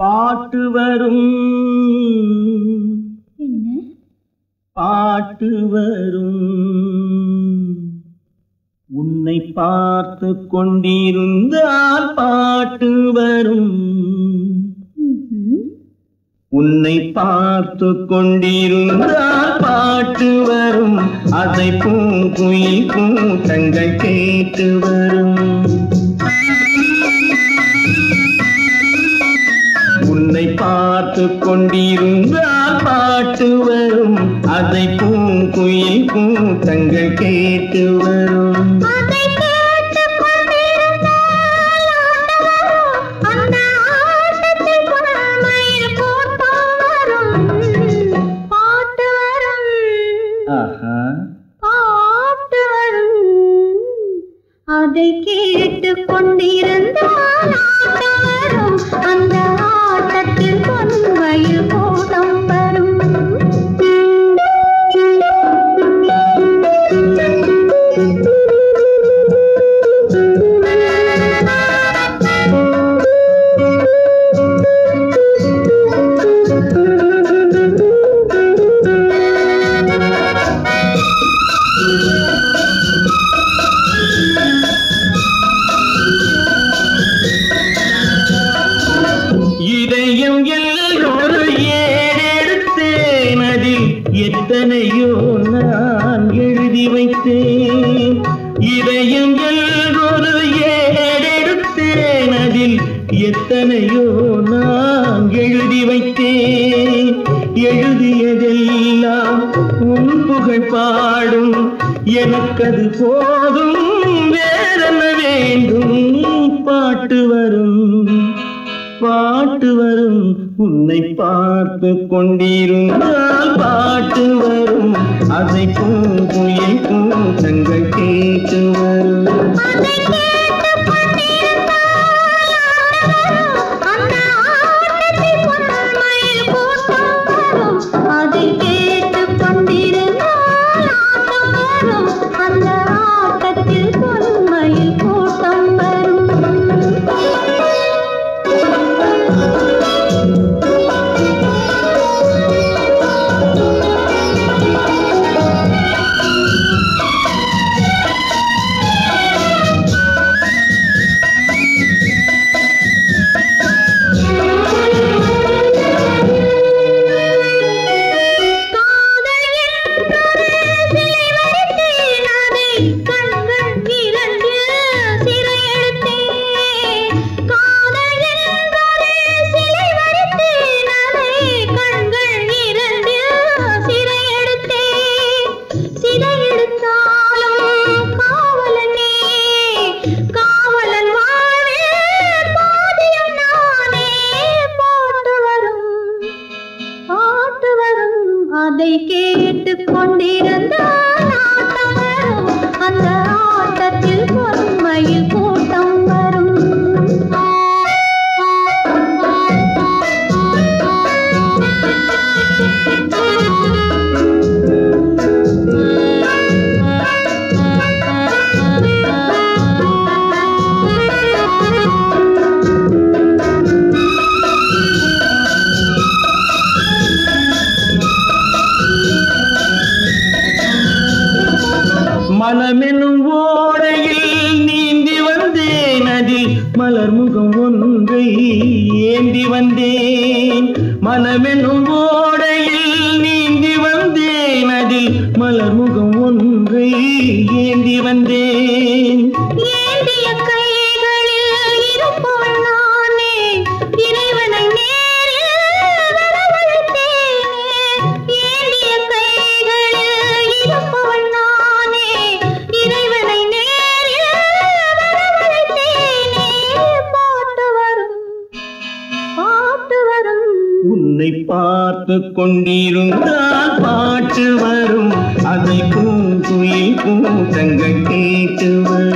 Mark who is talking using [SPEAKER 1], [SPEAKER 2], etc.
[SPEAKER 1] பாட்டு வரும்
[SPEAKER 2] என்ன
[SPEAKER 1] பாட்டு வரும் உன்னை பார்த்து கொண்டிருந்தால் பாட்டு வரும்
[SPEAKER 2] ம்ஹும்.
[SPEAKER 1] உன்னை பார்த்து கொண்டிருந்தால் பாட்டு வரும் அதை பூங்குயில் கூட்டங்கள் கேட்டு வரும் உன்னை பார்த்து கொண்டிருந்தால் பாட்டு வரும் அதை பூங்குயில் கூட்டங்கள் கேட்டு வரும்
[SPEAKER 2] அதை கேட்டுக் கொண்டிருந்தால் ஆட்டம் வரும். அந்த ஆட்டத்தில் குழந்தையில் கூட்டம் வரும். பாட்டு வரும்
[SPEAKER 1] ஆஹா
[SPEAKER 2] பாட்டு வரும் அதை கேட்டுக் கொண்டிருந்தால் ஆட்டம் வரும் அந்த ஆட்டத்தில் பொன்மையில் கூட்டம் வரும்
[SPEAKER 1] இதயம் எல்லோரு ஏறெடுத்தேன் அதில் எத்தனையோ நான் எழுதி வைத்தேன் இதயம் எல்லோரு ஏறெடுத்தேன் அதில் எத்தனையோ நான் எழுதி வைத்தேன் எழுதியதெல்லாம் உன் புகழ் பாடும் எனக்கது போதும் வேறென்ன வேண்டும் பாட்டு வரும் பாட்டு வரும் உன்னை பார்த்து கொண்டிருந்தால் பாட்டு வரும் அதை பூங்குயில் கூட்டங்கள் கேட்டு வரும்
[SPEAKER 2] அதை கேட்டுக் கொண்டிருந்தால் அந்த ஆட்டத்தில் பொன்மையில் கூட்டம் வரும் அதை கேட்டுக் கொண்டிருந்தால் ஆட்டம் வரும் அந்த ஆட்டத்தில் பொன்மையில் கூட்டம் வரும் காதல் என்றொரு சிலை வரைத்தேன் அதை கண்கள் இரண்டில் சிறை எடுத்தேன் காதல் என்றொரு சிலை வரைத்தேன் அதை கண்கள் இரண்டில் சிறை எடுத்தேன் சிறை எடுத்தாலும் காவலனே காவலன் வாழ்வில் பாதியும் நானே போட்டு வரும் பாட்டு வரும் அதை கேட்டுக் கொண்டிருந்தால் ஆட்டம் வரும் அந்த ஆட்டத்தில் பொன்மையில் கூட்டம் வரும்
[SPEAKER 1] மனமெனும் ஓடையில் நீந்தி வந்தேன் அதில் மலர் முகம் ஒன்றை ஏந்தி வந்தேன் மனமெனும் ஓடையில் நீந்தி வந்தேன் அதில் மலர் முகம் ஒன்றை ஏந்தி வந்தேன்
[SPEAKER 2] ஏந்திய கைகளில் இருப்பவள் நானே இறைவனை நேரில் வரவழைத்தேனே ஏந்திய கைகளில் இருப்பவள் நானே இறைவனை நேரில் வரவழைத்தேனே பாட்டு வரும் பாட்டு வரும்
[SPEAKER 1] உன்னை பார்த்து கொண்டிருந்தால் பாட்டு வரும் அதை பூங்குயில் கூட்டங்கள் கேட்டு வரும்